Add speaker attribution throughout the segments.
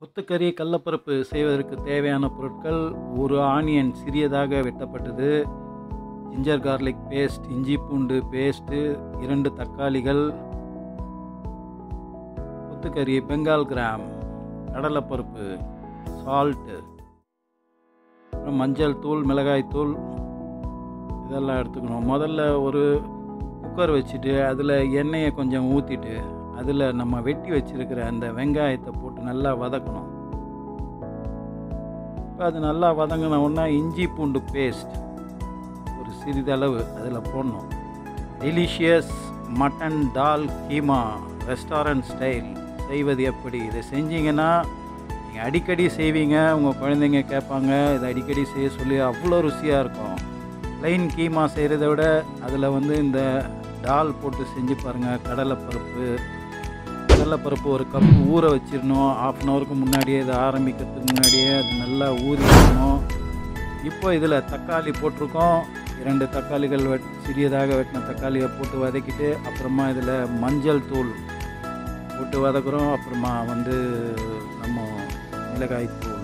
Speaker 1: கொத்துக்கறி கடலப்பருப்பு செய்வதற்கு தேவையான பொருட்கள் ஒரு ஆனியன் சிறியதாக வெட்டப்பட்டது ஜிஞ்சர் கார்லிக் பேஸ்ட் இஞ்சி பூண்டு பேஸ்ட்டு இரண்டு தக்காளிகள் கொத்துக்கறி பெங்கால் கிராம் கடலைப்பருப்பு சால்ட்டு அப்புறம் மஞ்சள் தூள் மிளகாய் தூள் இதெல்லாம் எடுத்துக்கணும் முதல்ல ஒரு குக்கர் வச்சுட்டு அதில் எண்ணெயை கொஞ்சம் ஊற்றிட்டு அதில் நம்ம வெட்டி வச்சிருக்கிற அந்த வெங்காயத்தை போட்டு நல்லா வதக்கணும் இப்போ அது நல்லா வதங்கின உடனே இஞ்சி பூண்டு பேஸ்ட் ஒரு சிறிதளவு அதில் போடணும் delicious mutton dal keema restaurant style செய்வது எப்படி இதை செஞ்சீங்கன்னா நீங்கள் அடிக்கடி செய்வீங்க உங்கள் குழந்தைங்க கேட்பாங்க இதை அடிக்கடி செய்ய சொல்லி அவ்வளோ ருசியாக இருக்கும் ப்ளைன் கீமா செய்கிறத விட அதில் வந்து இந்த டால் போட்டு செஞ்சு பாருங்கள் கடலைப்பருப்பு கடலைப்பருப்பு ஒரு கப் ஊற வச்சிடணும் ஆஃப் அன் ஹவருக்கு முன்னாடியே இதை ஆரம்பிக்கிறதுக்கு முன்னாடியே அது நல்லா ஊறி இருக்கணும் இப்போ இதில் தக்காளி போட்டிருக்கோம் இரண்டு தக்காளிகள் வெட் சிறியதாக வெட்டின தக்காளியை போட்டு வதக்கிட்டு அப்புறமா இதில் மஞ்சள் தூள் போட்டு வதக்குறோம் அப்புறமா வந்து நம்ம மிளகாய் தூள்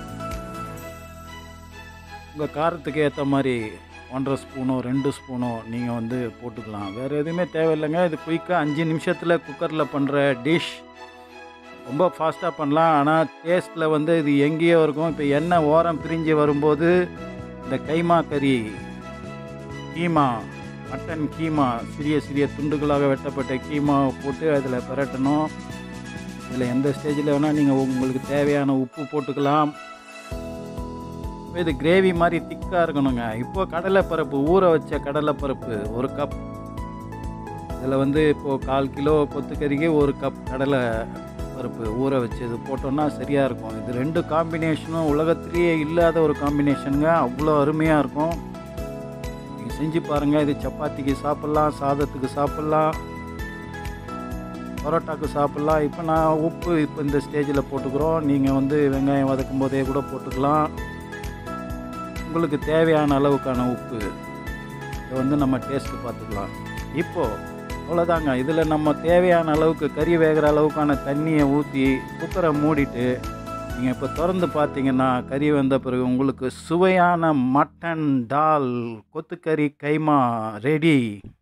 Speaker 1: உங்கள் காரத்துக்கு ஏற்ற மாதிரி ஒன்றரை ஸ்பூனோ ரெண்டு ஸ்பூனோ நீங்கள் வந்து போட்டுக்கலாம் வேறு எதுவுமே தேவையில்லைங்க இது குயிக்காக அஞ்சு நிமிஷத்தில் குக்கரில் பண்ணுற டிஷ் ரொம்ப ஃபாஸ்ட்டாக பண்ணலாம் ஆனால் டேஸ்ட்டில் வந்து இது எங்கேயோ இருக்கும் இப்போ எண்ணெய் ஓரம் பிரிஞ்சு வரும்போது இந்த கைமா கறி கீமா மட்டன் கீமா சிறிய சிறிய துண்டுகளாக வெட்டப்பட்ட கீமாவை போட்டு அதில் பிரட்டணும் இதில் எந்த ஸ்டேஜில் வேணால் நீங்கள் உங்களுக்கு தேவையான உப்பு போட்டுக்கலாம் இப்போ இது கிரேவி மாதிரி திக்காக இருக்கணுங்க இப்போ கடலைப்பருப்பு ஊற வச்ச கடலைப்பருப்பு ஒரு கப் இதில் வந்து இப்போது கால் கிலோ கொத்துக்கறிக்கு ஒரு கப் கடலை பருப்பு ஊற வச்சது போட்டோன்னா சரியாக இருக்கும் இது ரெண்டு காம்பினேஷனும் உலகத்திலேயே இல்லாத ஒரு காம்பினேஷனுங்க அவ்வளோ அருமையாக இருக்கும் நீங்கள் செஞ்சு பாருங்கள் இது சப்பாத்திக்கு சாப்பிட்லாம் சாதத்துக்கு சாப்பிட்லாம் பரோட்டாக்கு சாப்பிட்லாம் இப்போ நான் உப்பு இப்போ இந்த ஸ்டேஜில் போட்டுக்கிறோம் நீங்கள் வந்து வெங்காயம் வதக்கும் போதே கூட போட்டுக்கலாம் உங்களுக்கு தேவையான அளவுக்கான உப்பு இதை வந்து நம்ம டேஸ்ட்டு பார்த்துக்கலாம் இப்போது அவ்வளோதாங்க இதில் நம்ம தேவையான அளவுக்கு கறி வேகிற அளவுக்கான தண்ணியை ஊற்றி குக்கரை மூடிட்டு நீங்கள் இப்போ திறந்து பார்த்தீங்கன்னா கறி வந்த பிறகு உங்களுக்கு சுவையான மட்டன் டால் கொத்துக்கறி கைமா ரெடி